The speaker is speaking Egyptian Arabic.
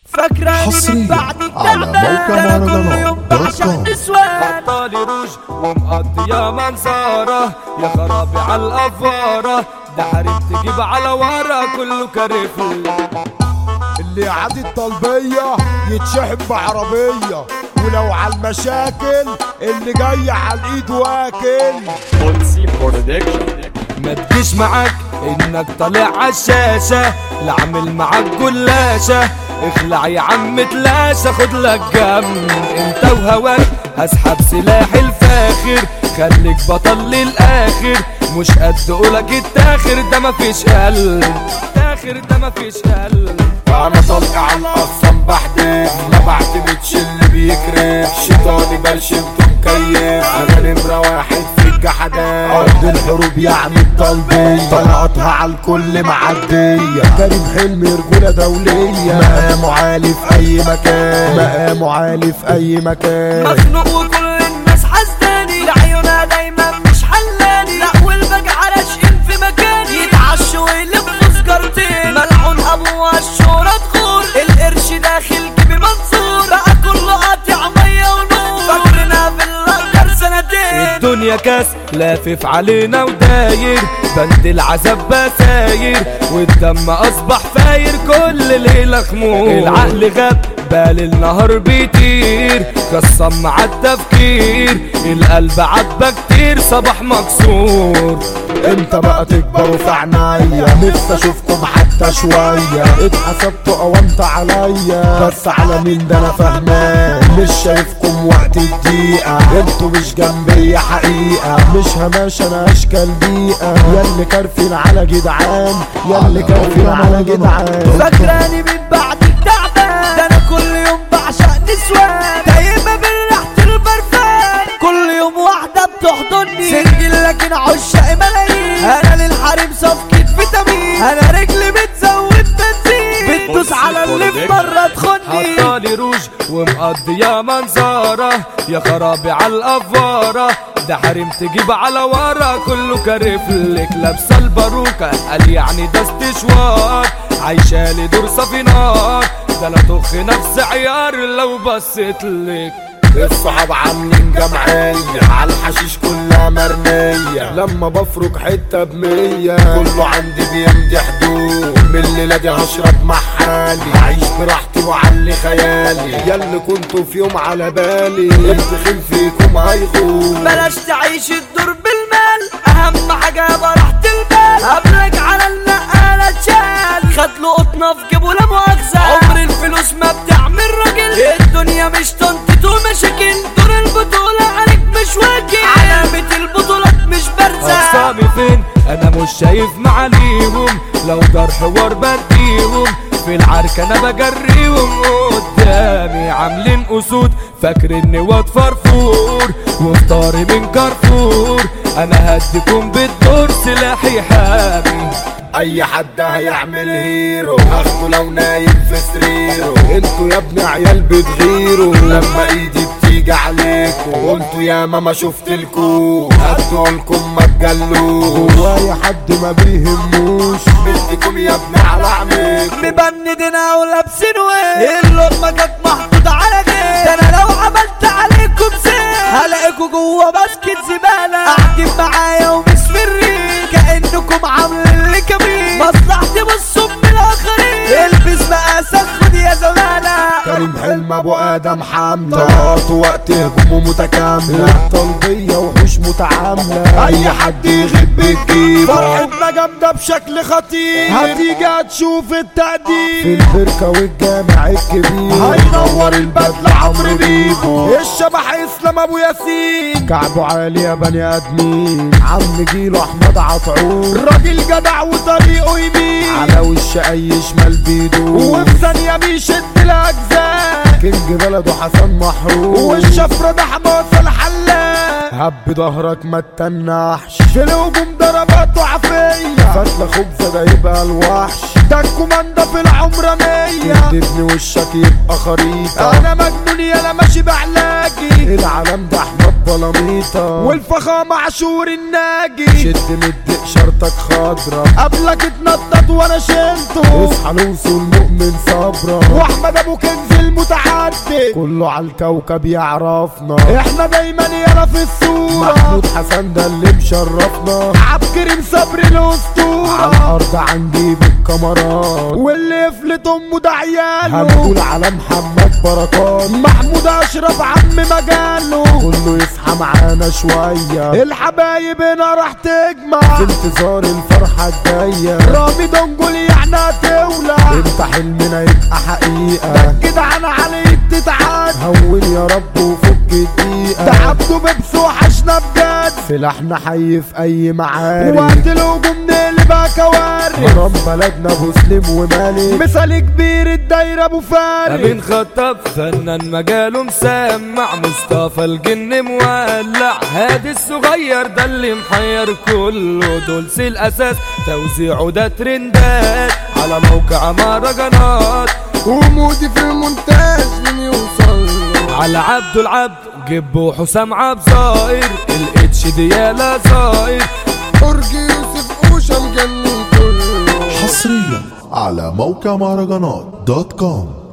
فاكراني من حصرياً بعد على التعبان موقع ده انا كل مهرجانات يوم دوت بعشق كوم. نسوان بطالي روج ومقضية منظرة يا خرابي على الأفارة ده حريم تجيب على ورا كله كرفل اللي عادي الطلبية يتشحن بعربية ولو على المشاكل اللي جاي على الايد واكل ما تجيش معاك انك طالع عالشاشة لا عامل معاك جلاشة اخلع يا عم تلاشى خد لك جنب انت وهواك هسحب سلاحي الفاخر خليك بطل للاخر مش قد قولك التاخر ده مفيش قلب التاخر ده مفيش قلب انا طلق على الاقسام بحدف ما بعتمدش اللي بيكرف شيطاني برشمته مكيف انا نمرة واحد في الجحدات ارض الحروب يعني الطلبية طلعتها على الكل معدية كريم حلمي رجولة دولية مقامه عالي في اي مكان مقامه عالي في اي مكان مخنوق وكل الناس حسداني لعيونها دايما مش حلاني لا والبجعة راشقين في مكاني يتعشوا ويلفوا سجارتين ملعون ابوها الشهرة تخور القرش داخل جيبي منصور بقى كله قاطع مية ونور فاكرنا بالاخر سنتين الدنيا كاس لافف علينا وداير بند العذاب بساير والدم اصبح فاير كل ليلة خمور العقل غاب بال النهار بيطير قسم مع التفكير القلب عاتبة كتير صباح مكسور امتى بقى تكبروا في عنايا نفسي اشوفكم حتى شوية اتحسبتوا قومت عليا بس على مين ده انا فهمان مش شايفكم وقت الدقيقة انتوا مش جنبي حقيقة مش هماش انا اشكال بيئة ياللي كارفين على جدعان ياللي كارفين على جدعان فاكراني من بعد التعبان ده انا كل يوم بعشق نسوان دايما بالريحة البرفان كل يوم واحدة بتحضني سنجل لكن عشاق ملايين انا للحريم صفقة فيتامين انا رجلي بتزود بنزين بتدوس على اللي في بره تخني حطالي روج ومقضية منظرة يا خرابي على الأفارة ده حريم تجيب على ورا كله كرفلك لابسة الباروكة قال يعني ده استشوار عايشالي دور صافي نار ده لا تخ نفس عيار لو بصيت لك الصحاب عاملين جمعية على الحشيش كلها مرمية لما بفرك حتة بمية كله عندي بيمدي حدود من الليلة دي هشرب مع حالي هعيش براحتي وعلي خيالي ياللي كنتوا في يوم على بالي الدخيل فيكم هيغور بلاش تعيش الدور بالمال اهم حاجة براحة البال قبلك على النقالة تشال خد له قطنة في جيبه لا مؤاخذة عمر الفلوس ما بتعمل راجل الدنيا مش تنطيط ومشاكل دور البطولة عليك مش واجب علامة البطولات مش بارزة أقسامي فين أنا مش شايف معاليهم لو دار حوار بديهم في العركة أنا بجريهم قدامي عاملين أسود فاكر إني واد فرفور وفطاري من كارفور أنا هديكم بالدور سلاحي حامي اي حد هيعمل هيرو هاخده لو نايم في سريره انتوا يا ابني عيال بتغيروا لما ايدي بتيجي عليكوا قلتوا يا ماما شفتلكوا هدولكم ما تجلوش جوايا حد ما بيهموش بديكم يا ابني على عميكوا مبندنا ولابسين وين اللقمة جت محطوطة على جيب ده انا لو عملت عليكم زين هلاقيكوا جوا باسكت زبالة قاعدين معايا ومش في الريق كأنكم عاملين لي كمين مصلحتي بصوا من الاخرين البس مقاسك خد يا زمالة كريم حلم ابو ادم حمله طلعت وقت هجومه متكامله طلبيه وحوش متعامله اي حد يغيب بتجيبه فرحتنا جامده بشكل خطير هتيجي هتشوف التقدير في البركه والجامع الكبير هينور البدله عمرو بيبو الشبح اسلام ابو ياسين كعبه عالي يا بني ادمين عم جيله احمد عطعون راجل جدع وطريقه يمين على وش اي شمال بيدو وفي ثانيه بيشد الاجزاء كينج بلده حسن محروم والشفره ده حماسه الحلاق هب ظهرك ما تنحش في الهجوم ضرباته عافيه فتله خبزه ده يبقى الوحش ده الكوماندا في العمرانيه تدبني وشك يبقى خريطه انا مجنون يالا ماشي بعلاجي العالم ده احمد بلاميطه والفخامه عاشور الناجي شد مدق شرطك خضرا قبلك اتنطط وانا شلته اصحى لوسو المؤمن صبرا واحمد ابو كنز المتعدد كله على الكوكب يعرفنا احنا دايما يلا في الصورة محمود حسن ده اللي مشرفنا عبد كريم صبري الاسطورة على الارض عندي بالكاميرات واللي يفلت امه ده عياله هنقول على محمد بركات محمود اشرف عم مجاله كله يصحى معانا شوية الحبايب هنا راح تجمع في انتظار الفرحة الجاية رامي دنجل يعني هتولع انت حلمنا يبقى حقيقة ده الجدعان عليك تتعاد هون يا رب وفك الدقيقة ده عبده بيبس وحشنا بجد سلاحنا حي في اي معارك وقت الهجوم نقلبها كوارث حرام بلدنا ابو سليم ومالك مثال كبير الدايرة ابو فارس امين خطاب فنان مجاله مسمع مصطفى الجن مولع هادي الصغير ده اللي محير كله دول سي الاساس توزيعه ده ترندات على موقع مهرجانات ومودي في المونتاج من يوصل له على عبد العبد جبو حسام عبد صاير الاتش ديالا صاير برج يوسف وشم جنن كله حصريا على موقع مهرجانات دوت كوم